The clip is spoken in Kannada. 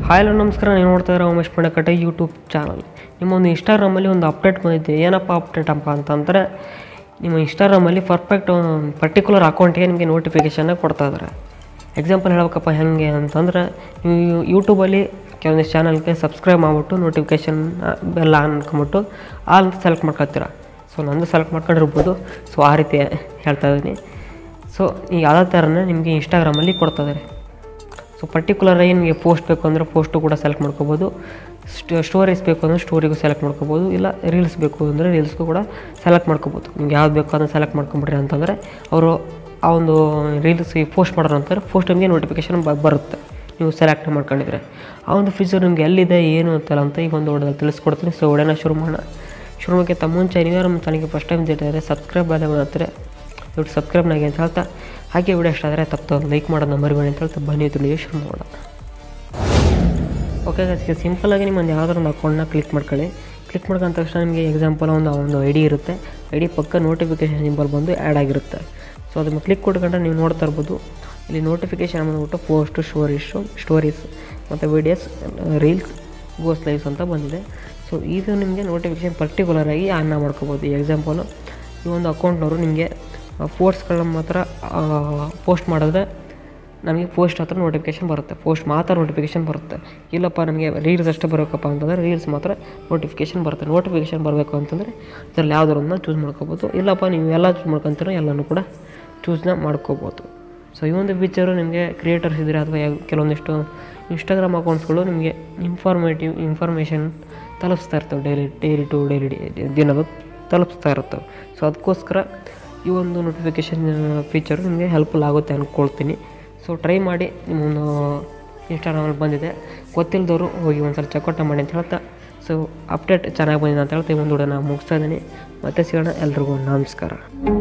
ಹಾಯ್ ಹಲೋ ನಮಸ್ಕಾರ ನೀವು ನೋಡ್ತಾ ಇರೋ ಉಮೇಶ್ ಪಣಕಟ್ಟೆ ಯೂಟ್ಯೂಬ್ ಚಾನಲ್ ನಿಮ್ಮ ಒಂದು ಇನ್ಸ್ಟಾಗ್ರಾಮಲ್ಲಿ ಒಂದು ಅಪ್ಡೇಟ್ ಬಂದಿದೆ ಏನಪ್ಪ ಅಪ್ಡೇಟ್ ಅಪ್ಪ ಅಂತಂದರೆ ನಿಮ್ಮ ಇನ್ಸ್ಟಾಗ್ರಾಮಲ್ಲಿ ಪರ್ಫೆಕ್ಟ್ ಪರ್ಟಿಕ್ಯುಲರ್ ಅಕೌಂಟ್ಗೆ ನಿಮಗೆ ನೋಟಿಫಿಕೇಷನ್ನ ಕೊಡ್ತಾ ಇದ್ದಾರೆ ಎಕ್ಸಾಂಪಲ್ ಹೇಳ್ಬೇಕಪ್ಪ ಹೆಂಗೆ ಅಂತಂದ್ರೆ ನೀವು ಯೂಟ್ಯೂಬಲ್ಲಿ ಕೆಲವೊಂದಿಷ್ಟು ಚಾನಲ್ಗೆ ಸಬ್ಸ್ಕ್ರೈಬ್ ಮಾಡಿಬಿಟ್ಟು ನೋಟಿಫಿಕೇಷನ್ ಬೆಲ್ಲ ಅನ್ಕೊಂಬಿಟ್ಟು ಆ ಅಂತ ಸೆಲೆಕ್ಟ್ ಮಾಡ್ಕೊತೀರ ಸೊ ನಂದು ಸೆಲೆಕ್ಟ್ ಮಾಡ್ಕೊಂಡಿರ್ಬೋದು ಸೊ ಆ ರೀತಿ ಹೇಳ್ತಾ ಇದ್ದೀನಿ ಸೊ ಈ ಯಾವುದೇ ಥರನೇ ನಿಮಗೆ ಇನ್ಸ್ಟಾಗ್ರಾಮಲ್ಲಿ ಕೊಡ್ತಾ ಇದ್ದಾರೆ ಸೊ ಪರ್ಟಿಕ್ಯುಲರ್ ಆಗಿ ನಿಮಗೆ ಪೋಸ್ಟ್ ಬೇಕು ಅಂದರೆ ಪೋಸ್ಟು ಕೂಡ ಸೆಲೆಕ್ಟ್ ಮಾಡ್ಕೋಬೋದು ಸ್ಟೋರೀಸ್ ಬೇಕು ಅಂದರೆ ಸ್ಟೋರಿಗೂ ಸೆಲೆಕ್ಟ್ ಮಾಡ್ಕೋಬೋದು ಇಲ್ಲ ರೀಲ್ಸ್ ಬೇಕು ಅಂದರೆ ರೀಲ್ಸ್ಗೂ ಕೂಡ ಸೆಲೆಕ್ಟ್ ಮಾಡ್ಕೋಬೋದು ನಿಮ್ಗೆ ಯಾವ್ದು ಬೇಕು ಅದನ್ನು ಸೆಲೆಕ್ಟ್ ಮಾಡ್ಕೊಂಬಿಡ್ರಿ ಅಂತಂದರೆ ಅವರು ಆ ಒಂದು ರೀಲ್ಸ್ ಪೋಸ್ಟ್ ಮಾಡೋರು ಅಂತಾರೆ ಪೋಸ್ಟ್ ನಿಮಗೆ ನೋಟಿಫಿಕೇಷನ್ ಬರುತ್ತೆ ನೀವು ಸೆಲೆಕ್ಟ್ ಮಾಡ್ಕೊಂಡಿದ್ರೆ ಆ ಒಂದು ಫೀಚರ್ ನಿಮ್ಗೆ ಎಲ್ಲಿದೆ ಏನು ಅಂತಲ್ಲ ಅಂತ ಈಗ ಒಂದು ವಿಡಿಯೋದಲ್ಲಿ ತಿಳಿಸ್ಕೊಡ್ತೀನಿ ಸೊ ವಿಡಿಯೋನ ಶುರು ಮಾಡೋಣ ಶುರು ಮಾಡೋಕ್ಕಿಂತ ಮುಂಚೆ ನೀವೇ ನಮ್ಮ ಚಾನಲ್ಗೆ ಫಸ್ಟ್ ಟೈಮ್ ಇದ್ದಾರೆ ಸಬ್ಸ್ಕ್ರೈಬ್ ಆದ ಮಾಡ್ತಾರೆ ಇವ್ರು ಸಬ್ಸ್ಕ್ರೈಬ್ನಾಗೆ ಅಂತ ಹೇಳ್ತಾ ಹಾಗೆ ವಿಡಿಯೋ ಇಷ್ಟ ಆದರೆ ತಪ್ಪು ಲೈಕ್ ಮಾಡೋದನ್ನ ಮರಿಬೇಡಿ ಅಂತ ಹೇಳ್ತಾ ಬನ್ನಿ ತಿಳಿಯೋ ಶುರು ಮಾಡೋಣ ಓಕೆ ಈಗ ಸಿಂಪಲಾಗಿ ನಿಮ್ಮ ಒಂದು ಯಾವ್ದಾದ್ರು ಒಂದು ಅಕೌಂಟ್ನ ಕ್ಲಿಕ್ ಮಾಡ್ಕೊಳ್ಳಿ ಕ್ಲಿಕ್ ಮಾಡ್ಕೊಂಡ ತಕ್ಷಣ ನಿಮಗೆ ಎಕ್ಸಾಂಪಲ್ ಒಂದು ಒಂದು ಐ ಡಿ ಇರುತ್ತೆ ಐ ಡಿ ಪಕ್ಕ ನೋಟಿಫಿಕೇಷನ್ ಸಿಂಬಲ್ ಬಂದು ಆ್ಯಡ್ ಆಗಿರುತ್ತೆ ಸೊ ಅದನ್ನು ಕ್ಲಿಕ್ ಕೊಟ್ಕೊಂಡ್ರೆ ನೀವು ನೋಡ್ತಾ ಇರ್ಬೋದು ಇಲ್ಲಿ ನೋಟಿಫಿಕೇಷನ್ ಬಂದ್ಬಿಟ್ಟು ಪೋಸ್ಟು ಸ್ಟೋರೀಸು ಸ್ಟೋರೀಸ್ ಮತ್ತು ವಿಡಿಯೋಸ್ ರೀಲ್ಸ್ ಗೋಸ್ ಲೈವ್ಸ್ ಅಂತ ಬಂದಿದೆ ಸೊ ಇದು ನಿಮಗೆ ನೋಟಿಫಿಕೇಷನ್ ಪರ್ಟಿಕ್ಯುಲರ್ ಆಗಿ ಆನ್ ಮಾಡ್ಕೋಬೋದು ಈ ಎಕ್ಸಾಂಪಲು ಈ ಒಂದು ಅಕೌಂಟ್ನವರು ನಿಮಗೆ ಪೋಸ್ಟ್ಗಳನ್ನ ಮಾತ್ರ ಪೋಸ್ಟ್ ಮಾಡಿದ್ರೆ ನಮಗೆ ಪೋಸ್ಟ್ ಹತ್ರ ನೋಟಿಫಿಕೇಷನ್ ಬರುತ್ತೆ ಪೋಸ್ಟ್ ಮಾತ್ರ ನೋಟಿಫಿಕೇಷನ್ ಬರುತ್ತೆ ಇಲ್ಲಪ್ಪ ನಮಗೆ ರೀಲ್ಸ್ ಅಷ್ಟೇ ಬರಬೇಕಪ್ಪ ಅಂತಂದರೆ ರೀಲ್ಸ್ ಮಾತ್ರ ನೋಟಿಫಿಕೇಷನ್ ಬರುತ್ತೆ ನೋಟಿಫಿಕೇಷನ್ ಬರಬೇಕು ಅಂತಂದರೆ ಇದರಲ್ಲಿ ಯಾವ್ದಾರನ್ನ ಚೂಸ್ ಮಾಡ್ಕೋಬೋದು ಇಲ್ಲಪ್ಪ ನೀವು ಎಲ್ಲ ಚೂಸ್ ಮಾಡ್ಕೊತೀರೋ ಎಲ್ಲನೂ ಕೂಡ ಚೂಸ್ನ ಮಾಡ್ಕೋಬೋದು ಸೊ ಈ ಒಂದು ಫೀಚರು ನಿಮಗೆ ಕ್ರಿಯೇಟರ್ಸ್ ಇದ್ದರೆ ಅಥವಾ ಯಾವ ಕೆಲವೊಂದಿಷ್ಟು ಇನ್ಸ್ಟಾಗ್ರಾಮ್ ಅಕೌಂಟ್ಸ್ಗಳು ನಿಮಗೆ ಇನ್ಫಾರ್ಮೇಟಿವ್ ಇನ್ಫಾರ್ಮೇಷನ್ ತಲುಪಿಸ್ತಾ ಇರ್ತವೆ ಡೈಲಿ ಡೈಲಿ ಟು ಡೈಲಿ ದಿನದ ತಲುಪಿಸ್ತಾ ಇರ್ತವೆ ಸೊ ಅದಕ್ಕೋಸ್ಕರ ಈ ಒಂದು ನೋಟಿಫಿಕೇಷನ್ ಫೀಚರು ನಿಮಗೆ ಹೆಲ್ಪ್ಫುಲ್ ಆಗುತ್ತೆ ಅಂದ್ಕೊಳ್ತೀನಿ ಸೊ ಟ್ರೈ ಮಾಡಿ ನಿಮ್ಮೊಂದು ಇನ್ಸ್ಟಾಗ್ರಾಮಲ್ಲಿ ಬಂದಿದೆ ಗೊತ್ತಿಲ್ಲದವರು ಹೋಗಿ ಒಂದು ಸಲ ಚೆಕ್ಔಟ್ ಮಾಡಿ ಅಂತ ಹೇಳ್ತಾ ಸೊ ಅಪ್ಡೇಟ್ ಚೆನ್ನಾಗಿ ಬಂದಿದೆ ಅಂತ ಹೇಳ್ತಾ ಈ ಒಂದು ವಿಡಿಯೋನ ಮುಗಿಸ್ತಾ ಇದ್ದೀನಿ ಮತ್ತೆ ಸಿಗೋಣ ಎಲ್ರಿಗೂ ನಮಸ್ಕಾರ